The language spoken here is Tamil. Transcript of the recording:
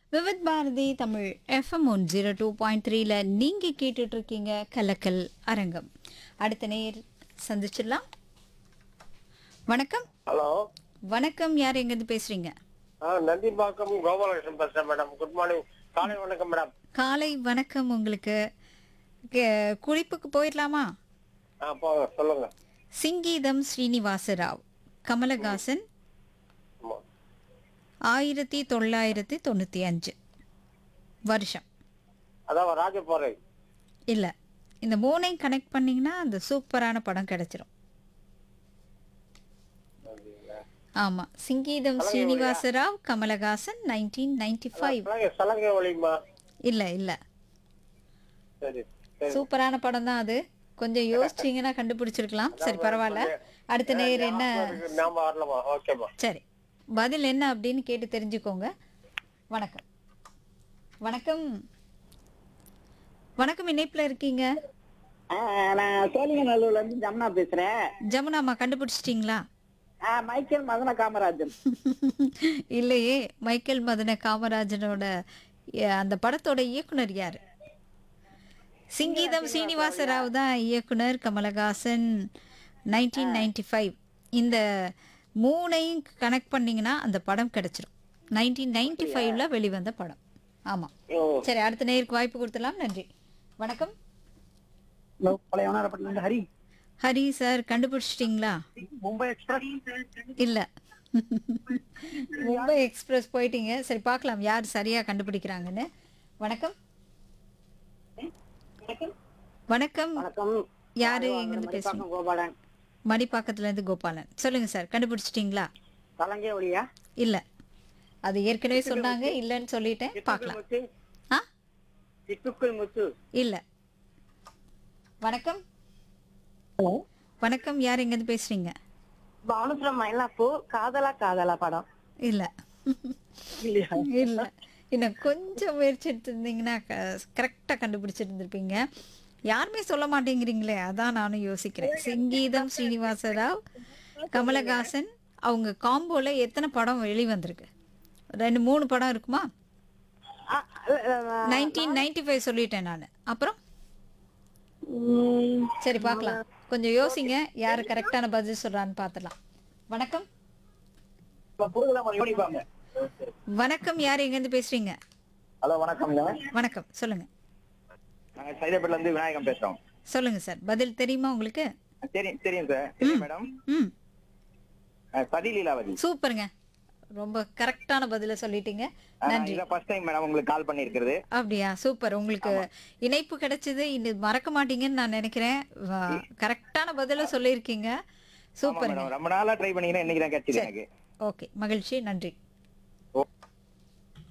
Vividh Bharati Tamil FM one zero two point த்ரீல நீங்கள் கேட்டுட்டு இருக்கீங்க கலக்கல் அரங்கம் அடுத்த நேர் சந்திச்சிடலாம் வணக்கம் ஹலோ வணக்கம் யார் எங்கேருந்து பேசுறீங்க ஆ நந்திம்பாக்கம் கோபாலகிருஷ்ணன் பேசுறேன் மேடம் குட் மார்னிங் காலை வணக்கம் மேடம் காலை வணக்கம் உங்களுக்கு கே- குறிப்புக்கு போயிடலாமா ஆ போங்க சொல்லுங்க சிங்கீதம் ஸ்ரீனிவாசராவ் கமலஹாசன் ஆமா. ஆயிரத்தி தொள்ளாயிரத்தி தொண்ணூற்றி அஞ்சு வருஷம் அதான் ராஜபாறை இல்லை இந்த மூணையும் கனெக்ட் பண்ணிங்கன்னா அந்த சூப்பரான படம் கிடைச்சிரும் ஆமாம் Singeetam Srinivasarao Kamalhaasan nineteen ninety five Salangai Salangai ஒளிமா இல்லை இல்லை சரி சரி சூப்பரான படம் தான் அது கொஞ்சம் யோசிச்சிங்கன்னா கண்டுபிடிச்சிருக்கலாம் சரி பரவாயில்ல அடுத்த நேர் என்ன இருக்கு, ஞாபகம் வரலமா ஓகேமா சரி பதில் என்ன அப்படின்னு கேட்டு தெரிஞ்சுக்கோங்க வணக்கம் வணக்கம் வணக்கம் இணைப்பில் இருக்கீங்க ஆ, நான் சோழிங்கநல்லூர்ல இருந்து ஜமுனா பேசுறேன் ஜமுனாமா கண்டுபிடிச்சிட்டிங்களா ஆ, மைக்கேல் மதன காமராஜன் இல்லையே மைக்கேல் மதன காமராஜனோட எ, அந்த படத்தோட இயக்குனர் யாரு சிங்கீதம் சீனிவாச ராவ் தான் இயக்குனர் கமலஹாசன் நைன்டீன் நைன்டி ஃபைவ் இந்த மூணையும் கனெக்ட் பண்ணீங்கன்னா அந்த படம் கிடைச்சிரும் நைன்டீன் நைன்டி ஃபைவ்ல வெளிவந்த படம் ஆமாம் ஓ சரி அடுத்த நேருக்கு வாய்ப்பு கொடுத்துலாம் நன்றி வணக்கம் ஹலோ பழைய வண்ணாரப்பட்டினம் ஹரி ஹரி சார் கண்டுபிடிச்சிட்டிங்களா மும்பை எக்ஸ்பிரஸ் இல்ல மும்பை எக்ஸ்பிரஸ் போயிட்டீங்க சரி பார்க்கலாம் யார் சரியா கண்டுபிடிக்கிறாங்கன்னு வணக்கம் வணக்கம் வணக்கம் யாரு எங்கிருந்து பேசுறீங்க மணிப்பாக்கம் கோபாலன் மடிப்பாக்கத்துல இருந்து கோபாலன் சொல்லுங்க சார் கண்டுபிடிச்சிட்டிங்களா கலங்கே ஒளியா இல்ல அது ஏற்கனவே சொன்னாங்க இல்லைன்னு சொல்லிட்டேன் பார்க்கலாம் முத்து ஆ சிட்டுக்குள் முத்து இல்ல வணக்கம் ஹலோ வணக்கம் யார் எங்கேருந்து பேசுறீங்க பானுசுரம் மயிலாப்பூ காதலா காதலா படம் இல்ல இல்லையா இல்ல இன்னும் கொஞ்சம் முயற்சி எடுத்திருந்தீங்கன்னா கரெக்டாக கண்டுபிடிச்சிருந்திருப்பீங்க யாருமே சொல்ல மாட்டேங்கிறீங்களே அதான் நானும் யோசிக்கிறேன் சிங்கீதம் ஸ்ரீனிவாச ராவ் கமலஹாசன் அவங்க காம்போல எத்தனை படம் வெளிவந்திருக்கு ரெண்டு மூணு படம் இருக்குமா ஆ, அ, நைன்டீன் நைன்டி ஃபைவ் சொல்லிட்டேன் நான் அப்புறம் ம், சரி பார்க்கலாம் கொஞ்சம் யோசிங்க யார் கரெக்டான பதில் சொல்றான்னு பார்த்துலாம் வணக்கம் இப்ப புதுகுளம் யூனிஃபார்ம் வணக்கம் யார் எங்கேருந்து பேசுறீங்க ஹலோ வணக்கம்ங்க வணக்கம் சொல்லுங்க நாங்க சைதாப்பேட்ல இருந்து விநாயகம் பேசுறோம் சொல்லுங்க சார் பதில் தெரியுமா உங்களுக்கு தெரியும் தெரியும் சார் தெரியும் மேடம் ம் அஹ், சதி லீலாவதி சூப்பருங்க ரொம்ப கரெக்டான பதில சொல்லிட்டீங்க நன்றி இதான் ஃபர்ஸ்ட் டைம் மேடம் உங்களுக்கு கால் பண்ணியிருக்கிறது அப்படியா சூப்பர் உங்களுக்கு இணைப்பு கிடைச்சது இது மறக்க மாட்டீங்கன்னு நான் நினைக்கிறேன் வா- கரெக்டான பதில சொல்லியிருக்கீங்க ஆமா சூப்பருங்க மேடம் ரொம்ப நாளா ட்ரை பண்ணீங்கன்னா இன்னைக்கு தான் கிடைச்சது எனக்கு ஓகே மகிழ்ச்சி நன்றி ஓ